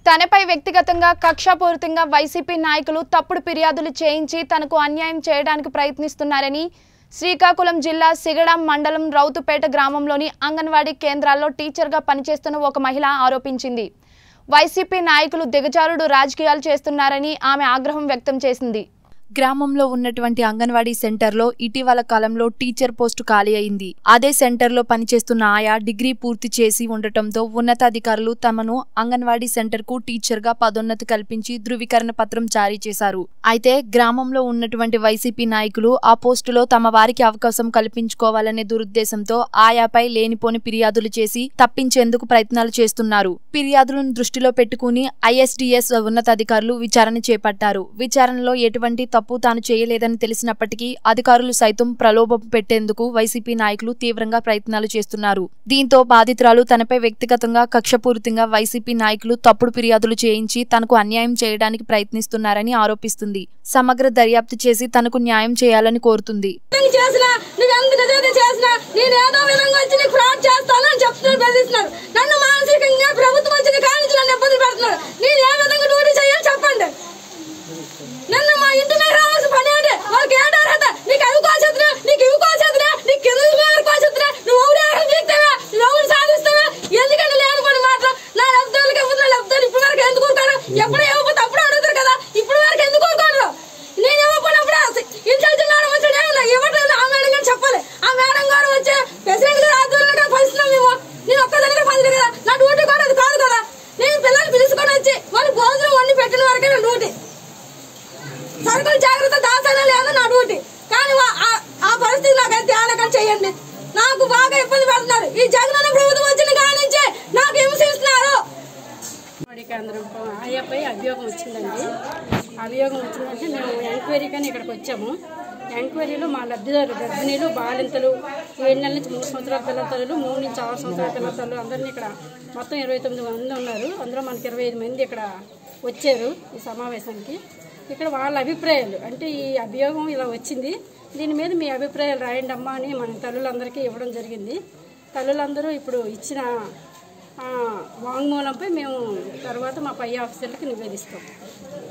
తనపై వ్యక్తిగతంగా కక్షాపూరితంగా వైసీపీ నాయకులు తప్పుడు ఫిర్యాదులు చేయించి తనకు అన్యాయం చేయడానికి ప్రయత్నిస్తున్నారని శ్రీకాకుళం జిల్లా సిగడాం మండలం రౌతుపేట గ్రామంలోని అంగన్వాడీ కేంద్రాల్లో టీచర్గా పనిచేస్తున్న ఒక మహిళ ఆరోపించింది వైసీపీ నాయకులు దిగజారుడు రాజకీయాలు చేస్తున్నారని ఆమె ఆగ్రహం వ్యక్తం చేసింది గ్రామంలో ఉన్నటువంటి అంగన్వాడీ సెంటర్లో ఇటీవల కాలంలో టీచర్ పోస్టు ఖాళీ అయింది అదే సెంటర్లో పనిచేస్తున్న ఆయా డిగ్రీ పూర్తి చేసి ఉండటంతో ఉన్నతాధికారులు తమను అంగన్వాడీ సెంటర్కు టీచర్గా పదోన్నతి కల్పించి ధృవీకరణ పత్రం జారీ చేశారు అయితే గ్రామంలో ఉన్నటువంటి వైసీపీ నాయకులు ఆ పోస్టులో తమ వారికి అవకాశం కల్పించుకోవాలనే దురుద్దేశంతో ఆయాపై లేనిపోని ఫిర్యాదులు చేసి తప్పించేందుకు ప్రయత్నాలు చేస్తున్నారు ఫిర్యాదులను దృష్టిలో పెట్టుకుని ఐఎస్డిఎస్ ఉన్నతాధికారులు విచారణ చేపట్టారు విచారణలో ఎటువంటి తప్పు తాను చేయలేదని తెలిసినప్పటికీ అధికారులు సైతం ప్రలోభం పెట్టేందుకు వైసీపీ నాయకులు తీవ్రంగా ప్రయత్నాలు చేస్తున్నారు దీంతో బాధితురాలు తనపై వ్యక్తిగతంగా కక్షపూరితంగా వైసీపీ నాయకులు తప్పుడు ఫిర్యాదులు చేయించి తనకు అన్యాయం చేయడానికి ప్రయత్నిస్తున్నారని ఆరోపిస్తుంది సమగ్ర దర్యాప్తు చేసి తనకు న్యాయం చేయాలని కోరుతుంది విధంగా చేసినా నువ్వు ఎంత నిజాయితీ చేసినా నేను ఏదో విధంగా వచ్చి నీకు ఫ్రాడ్ చేస్తాను అని చెప్తున్నారు బెదిరిస్తున్నారు నన్ను మానసికంగా ప్రభుత్వం వచ్చిన కాడి నుంచి నన్ను ఇబ్బంది పెడుతున్నారు నేను ఏ విధంగా డ్యూటీ చేయాలి చెప్పండి నన్ను మా ఇంటి మీద రావాల్సిన పని ఏంటి వాళ్ళకి ఏంటి అర్హత నీకు అవి కోసేద్దురా నీకు ఇవి కోసేద్దురా నీకు కింద మీద కోసేద్దురా నువ్వు ఎవరు ఏమైనా తీస్తావా నువ్వు ఎవరు సాధిస్తావా ఎందుకంటే లేని పని మాత్రం నా లబ్ధాలకి ఇవ్వదు నా లబ్ధాలు ఇప్పటి వరకు ఎందుకు ఊరుకోను ఎప్పుడు ఇవ్వకపోతే అప్పుడు అడుగుతారు కదా ఇప్పుడు వరకు ఎందుకు ఊరుకోను నేను ఇవ్వకపోయినప్పుడు ఇన్ఛార్జ్ మేడం వచ్చి నేను ఇవ్వట్లేదు ఆ మేడం గారు చెప్పాలి ఆ మేడం గారు వచ్చి ప్రెసిడెంట్ గారు ఆధ్వర్యంలో పలుస్తున్నాం మేము నేను ఒక్కదానిగా పనిలేదు కదా నా డ్యూటీ కూడా అది కాదు కదా నేను పిల్లల్ని పిలుచుకొని వచ్చి వాళ్ళు భోజనం వండి పెట్టిన వరకే నా డ్యూటీ సరుకులు జాగ్రత్త దాచానే లేదు నా డ్యూటీ కానీ వా- ఆ- ఆ పరిస్థితి నాకైతే తేలక చేయండి నాకు బాగా ఇబ్బంది పెడుతున్నారు ఈ జగనన్న ప్రభుత్వం వచ్చిన కాడి నుంచి నాకు హింసిస్తున్నారు అంగన్వాడీ కేంద్రం ఆయాపై అభియోగం వచ్చిందండి అభియోగం వచ్చిందంటే మేము ఎంక్వైరీ కానీ ఇక్కడికి వచ్చాము ఎంక్వైరీలో మా లబ్ధిదారు గర్భిణీలు బాలింతలు ఏడు నెలల నుంచి మూడు సంవత్సరాల పిల్లల తల్లులు మూడు నుంచి ఆరు సంవత్సరాల పిల్లల తల్లులు అందరినీ ఇక్కడ మొత్తం ఇరవై తొమ్మిది మంది ఉన్నారు అందులో మనకి ఇరవై ఐదు మంది ఇక్కడ వచ్చారు ఈ సమావేశానికి ఇక్కడ వాళ్ళ అభిప్రాయాలు అంటే ఈ అభియోగం ఇలా వచ్చింది దీని మీద మీ అభిప్రాయాలు రాయండి అమ్మా అని మన తల్లులందరికీ ఇవ్వడం జరిగింది తల్లులందరూ ఇప్పుడు ఇచ్చిన ఆ, వాంగ్మూలంపై మేము తర్వాత మా పై ఆఫీసర్లకి నివేదిస్తాం